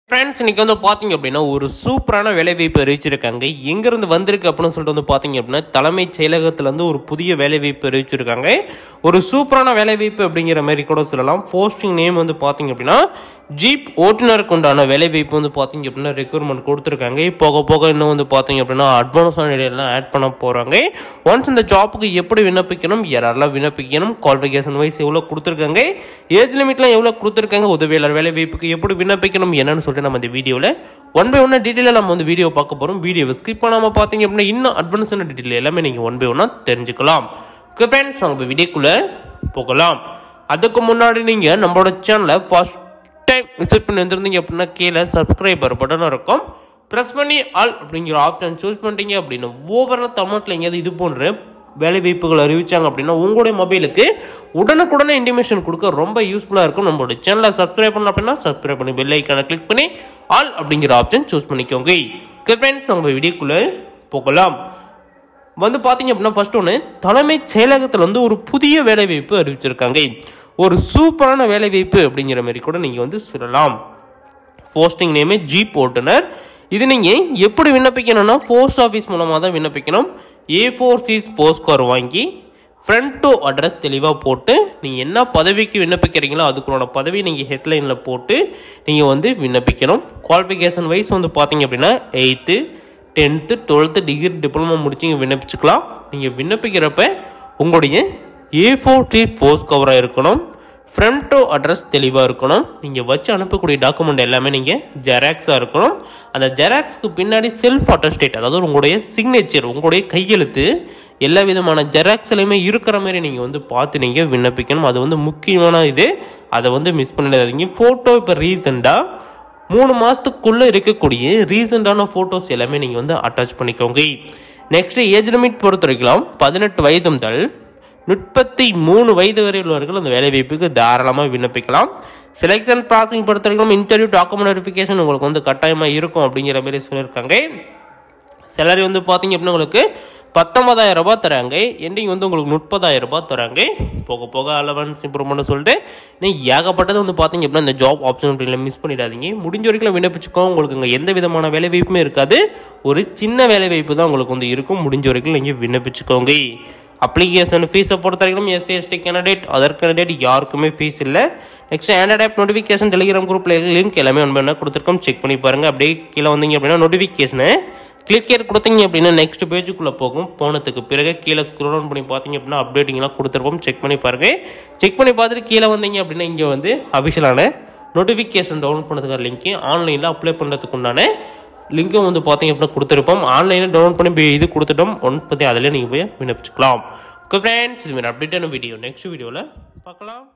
friends இன்னைக்கு வந்து பார்த்தீங்க அப்படின்னா ஒரு சூப்பரான வேலைவாய்ப்பு அறிவிச்சிருக்காங்க எங்கேருந்து வந்திருக்கு அப்படின்னு சொல்லிட்டு வந்து பார்த்தீங்க அப்படின்னா தலைமைச் செயலகத்துலேருந்து ஒரு புதிய வேலைவாய்ப்பு அறிவிச்சிருக்காங்க ஒரு சூப்பரான வேலைவாய்ப்பு அப்படிங்கிற மாதிரி கூட சொல்லலாம் போஸ்டிங் நேம் வந்து பார்த்தீங்க அப்படின்னா ஜீப் ஓட்டுநருக்கு உண்டான வேலைவாய்ப்பு வந்து பார்த்தீங்க அப்படின்னா ரெக்ரூட்மெண்ட் கொடுத்துருக்காங்க போக போக இன்னும் வந்து பார்த்தீங்க அப்படின்னா அட்வான்ஸான இடையெல்லாம் ஆட் பண்ண போகிறாங்க ஒன்ஸ் இந்த ஜாப்புக்கு எப்படி விண்ணப்பிக்கணும் யாரெல்லாம் விண்ணப்பிக்கணும் குவாலிஃபிகேஷன் வைஸ் எவ்வளோ கொடுத்துருக்காங்க ஏஜ் லிமிட்லாம் எவ்வளோ கொடுத்துருக்காங்க உதவியாளர் வேலை வாய்ப்புக்கு எப்படி விண்ணப்பிக்கணும் என்னன்னு சொல்லிட்டு நம்ம இந்த வீடியோவில் ஒன் பை ஒன்னாக டீட்டெயிலாக நம்ம வந்து வீடியோ பார்க்க போகிறோம் வீடியோவை ஸ்கிப் பண்ணாமல் பார்த்தீங்க அப்படின்னா இன்னும் அட்வான்ஸான டீட்டெயில் எல்லாமே நீங்கள் ஒன் பை ஒன்னாக தெரிஞ்சுக்கலாம் ஓகே ஃப்ரெண்ட்ஸ் நம்ம வீடியோக்குள்ளே போகலாம் அதுக்கு முன்னாடி நீங்கள் நம்மளோட சேனலை ஃபர்ஸ்ட் டைம் விசிட் பண்ணி வந்திருந்தீங்க அப்படின்னா கீழே சப்ஸ்கிரைபர் பட்டன் இருக்கும் ப்ரெஸ் பண்ணி ஆல் அப்படிங்கிற ஆப்ஷன் சூஸ் பண்ணிட்டீங்க அப்படின்னா ஓவரால் தமிழ்நாட்டில் எங்கேயாவது இது போன்ற வேலை வாய்ப்புகள் அறிவிச்சாங்க அப்படின்னா உங்களுடைய மொபைலுக்கு உடனுக்குடனே இன்டிமேஷன் கொடுக்க ரொம்ப யூஸ்ஃபுல்லாக இருக்கும் நம்மளோட சேனலை சப்ஸ்கிரைப் பண்ண அப்படின்னா சப்ஸ்கிரைப் பண்ணி பெல் ஐக்கானை கிளிக் பண்ணி ஆல் அப்படிங்கிற ஆப்ஷன் சூஸ் பண்ணிக்கோங்க ஓகே ஃப்ரெண்ட்ஸ் நம்ம வீடியோக்குள்ளே போகலாம் வந்து பார்த்தீங்க அப்படின்னா ஃபர்ஸ்ட் ஒன்று தலைமைச் செயலகத்தில் வந்து ஒரு புதிய வேலைவாய்ப்பு அறிவிச்சிருக்காங்க ஒரு சூப்பரான வேலைவாய்ப்பு அப்படிங்கிற மாதிரி கூட நீங்கள் வந்து சொல்லலாம் போஸ்டிங் நேமே ஜீப் ஓட்டுநர் இது நீங்கள் எப்படி விண்ணப்பிக்கணும்னா போஸ்ட் ஆஃபீஸ் மூலமாக தான் விண்ணப்பிக்கணும் A four size post card வாங்கி ஃப்ரண்ட் டு அட்ரஸ் தெளிவாக போட்டு நீங்கள் என்ன பதவிக்கு விண்ணப்பிக்கிறீங்களோ அதுக்குள்ள பதவி நீங்கள் ஹெட்லைனில் போட்டு நீங்கள் வந்து விண்ணப்பிக்கணும் குவாலிஃபிகேஷன் வைஸ் வந்து பார்த்தீங்க அப்படின்னா eighth tenth twelfth degree diploma முடிச்சு இங்கே விண்ணப்பிச்சுக்கலாம் நீங்கள் விண்ணப்பிக்கிறப்ப உங்களுடைய ஏ ஃபோர் டி போஸ்ட் கவராக இருக்கணும் ஃப்ரண்ட் டு அட்ரஸ் தெளிவாக இருக்கணும் நீங்கள் வச்சு அனுப்பக்கூடிய டாக்குமெண்ட் எல்லாமே நீங்கள் ஜெராக்ஸாக இருக்கணும் அந்த ஜெராக்ஸ்க்கு பின்னாடி செல்ஃப் அட்டஸ்டேட் அதாவது உங்களுடைய சிக்னேச்சர் உங்களுடைய கையெழுத்து எல்லா விதமான ஜெராக்ஸ்லையுமே இருக்கிற மாதிரி நீங்கள் வந்து பார்த்து நீங்கள் விண்ணப்பிக்கணும் அது வந்து முக்கியமான இது அதை வந்து மிஸ் பண்ணிடாதீங்க ஃபோட்டோ இப்போ ரீசெண்டாக மூணு மாதத்துக்குள்ளே இருக்கக்கூடிய ரீசெண்டான ஃபோட்டோஸ் எல்லாமே நீங்கள் வந்து அட்டாச் பண்ணிக்கோங்க நெக்ஸ்ட் ஏஜ் லிமிட் பொறுத்த வரைக்கும் பதினெட்டு வயது முதல் முப்பத்தி மூணு வயது வரை உள்ளவர்கள் அந்த வேலைவாய்ப்புக்கு தாராளமாக விண்ணப்பிக்கலாம் செலெக்ஷன் ப்ராசஸிங் பொறுத்த வரைக்கும் இன்டர்வியூ டாக்குமெண்ட் வெரிஃபிகேஷன் உங்களுக்கு வந்து கட்டாயமாக இருக்கும் அப்படிங்கிற மாதிரி சொல்லியிருக்காங்க சேலரி வந்து பார்த்தீங்க அப்படின்னா உங்களுக்கு பத்தொன்பதாயிரம் ரூபாய் தராங்க எண்டிங் வந்து உங்களுக்கு முப்பதாயிரம் ரூபாய் தராங்க போக போக அலவன்ஸ் இம்ப்ரூவ்மெண்ட் சொல்லிட்டு நீங்கள் ஏகப்பட்டது வந்து பார்த்தீங்க அப்படின்னா இந்த ஜாப் ஆப்ஷன் அப்படின்ல மிஸ் பண்ணிடாதீங்க முடிஞ்ச வரைக்கும் விண்ணப்பிச்சுக்கோ உங்களுக்கு இங்கே எந்த விதமான வேலை வாய்ப்புமே இருக்காது ஒரு சின்ன வேலை வாய்ப்பு தான் உங்களுக்கு வந்து இருக்கும் முடிஞ்ச வரைக்கும் நீங்கள் விண்ணப்பிச்சுக்கோங்க அப்ளிகேஷன் ஃபீஸை பொறுத்த வரைக்கும் SC ST candidate other candidate யாருக்குமே ஃபீஸ் இல்லை next android app notification telegram குரூப்பில் லிங்க் எல்லாமே ஒன்று என்ன கொடுத்துருக்கோம் செக் பண்ணி பாருங்கள் அப்படியே கீழே வந்தீங்க அப்படின்னா நோட்டிஃபிகேஷனு கிளிக் கேர் கொடுத்தீங்க அப்படின்னா நெக்ஸ்ட் பேஜுக்குள்ளே போகும் போனதுக்கு பிறகு கீழே ஸ்க்ரோல் டவுன் பண்ணி பார்த்தீங்க அப்படின்னா அப்டேட்டிங்லாம் கொடுத்துருப்போம் செக் பண்ணி பாருங்கள் செக் பண்ணி பார்த்துட்டு கீழே வந்தீங்க அப்படின்னா இங்கே வந்து அஃபிஷியலான நோட்டிஃபிகேஷன் டவுன்லோட் பண்ணுறதுக்கான லிங்க்கு ஆன்லைனில் அப்ளை பண்ணுறதுக்கு உண்டான லிங்க்கும் வந்து பார்த்தீங்க அப்படின்னா கொடுத்துருப்போம் ஆன்லைனில் டவுன்லோட் பண்ணி போய் இது கொடுத்துட்டோம் ஒன்ஸ் பற்றி அதில் நீங்கள் போய் விண்ணப்பிச்சுக்கலாம் ஓகே ஃப்ரெண்ட்ஸ் இது மாதிரி அப்டேட்டான வீடியோ நெக்ஸ்ட் வீடியோவில் பார்க்கலாம்